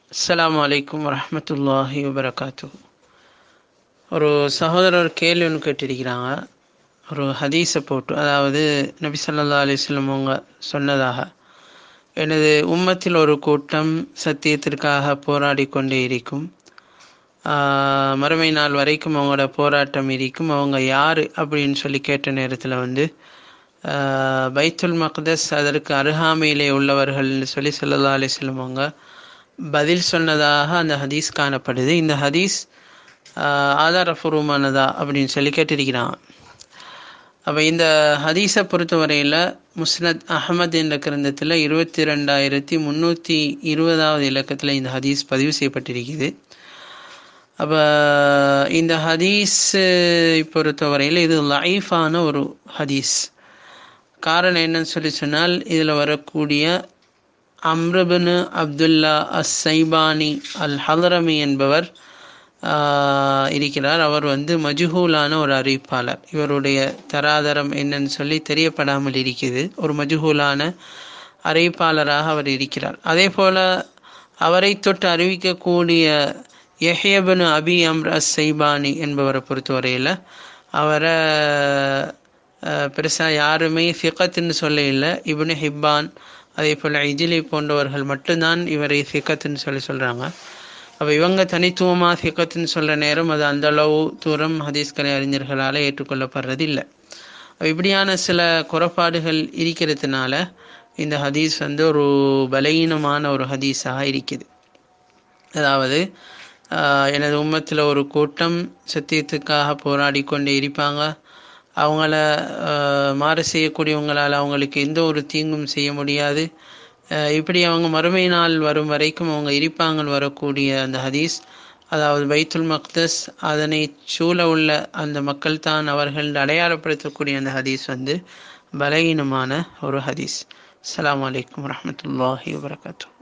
அஸ்ஸலாமு அலைக்கும் வரஹ்மத்துல்லாஹி வபரகாத்து ஒரு சகோதரர் கேள்வி ஒன்று கேட்டிருக்கிறாங்க ஒரு ஹதீஸை போட்டு அதாவது நபி ஸல்லல்லாஹு அலைஹி வஸல்லம் அவங்க சொன்னதாக எனது உம்மத்தில் ஒரு கூட்டம் சத்தியத்திற்காக போராடி கொண்டே இருக்கும் ஆஹ் மறுமை நாள் வரைக்கும் அவங்களோட போராட்டம் இருக்கும் அவங்க யார் அப்படின்னு சொல்லி கேட்ட நேரத்தில் வந்து ஆஹ் பைத்துல் மக்தஸ் அதற்கு அருகாமையிலே உள்ளவர்கள்னு சொல்லி ஸல்லல்லாஹு அலைஹி வஸல்லம் அவங்க பதில் சொன்னதாக அந்த ஹதீஸ் காணப்படுது இந்த ஹதீஸ் ஆஹ் ஆதாரபூர்வமானதா அப்படின்னு சொல்லி கேட்டிருக்கிறான் அப்போ இந்த ஹதீஸை பொறுத்தவரையில் முஸ்னத் அஹமத் என்ற கிரந்தத்தில் இருபத்தி ரெண்டாயிரத்தி முந்நூற்றி இருபதாவது இலக்கத்தில் இந்த ஹதீஸ் பதிவு செய்யப்பட்டிருக்குது அப்போ இந்த ஹதீஸ் பொறுத்தவரையில் இது லைஃபான ஒரு ஹதீஸ் காரணம் என்னன்னு சொல்லி சொன்னால் இதில் வரக்கூடிய அம்ருபின் அப்துல்லா அஸ் சைபானி அல் ஹலரமி என்பவர் இருக்கிறார் அவர் வந்து மஜுஹூலான ஒரு அறிவிப்பாளர் இவருடைய தராதரம் என்னன்னு சொல்லி தெரியப்படாமல் இருக்குது ஒரு மஜுஹூலான அறிவிப்பாளராக அவர் இருக்கிறார் அதே போல் அவரை தொட்டு அறிவிக்கக்கூடிய எஹியபனு அபி அம்ர் அஸ் சைபானி என்பவரை பொறுத்தவரையில் அவரை பெருசாக யாருமே ஃபிகத்துன்னு சொல்ல இல்லை இப்னு ஹிப்பான் அதே போல் இஜிலி போன்றவர்கள் மட்டும்தான் இவரை ஃபிகத்துன்னு சொல்லி சொல்கிறாங்க அப்போ இவங்க தனித்துவமாக ஃபிகத்துன்னு சொல்கிற நேரம் அது அந்த அளவு தூரம் ஹதீஸ்கலை அறிஞர்களால் ஏற்றுக்கொள்ளப்படுறது இல்லை இப்படியான சில குறைபாடுகள் இருக்கிறதுனால இந்த ஹதீஸ் வந்து ஒரு பலகீனமான ஒரு ஹதீஸாக இருக்குது அதாவது எனது உம்மத்தில் ஒரு கூட்டம் சத்தியத்துக்காக போராடி கொண்டே இருப்பாங்க அவங்கள மாறு செய்யக்கூடியவங்களால் அவங்களுக்கு எந்த ஒரு தீங்கும் செய்ய முடியாது இப்படி அவங்க மறுமை நாள் வரும் வரைக்கும் அவங்க இருப்பாங்கள் வரக்கூடிய அந்த ஹதீஸ் அதாவது பைத்துல் மக்தஸ் அதனை சூழ உள்ள அந்த மக்கள் தான் அவர்கள் அடையாளப்படுத்தக்கூடிய அந்த ஹதீஸ் வந்து பலகீனமான ஒரு ஹதீஸ் அலாம் வலைக்கம் வரமத்துல்லாஹி வரகாத்தூ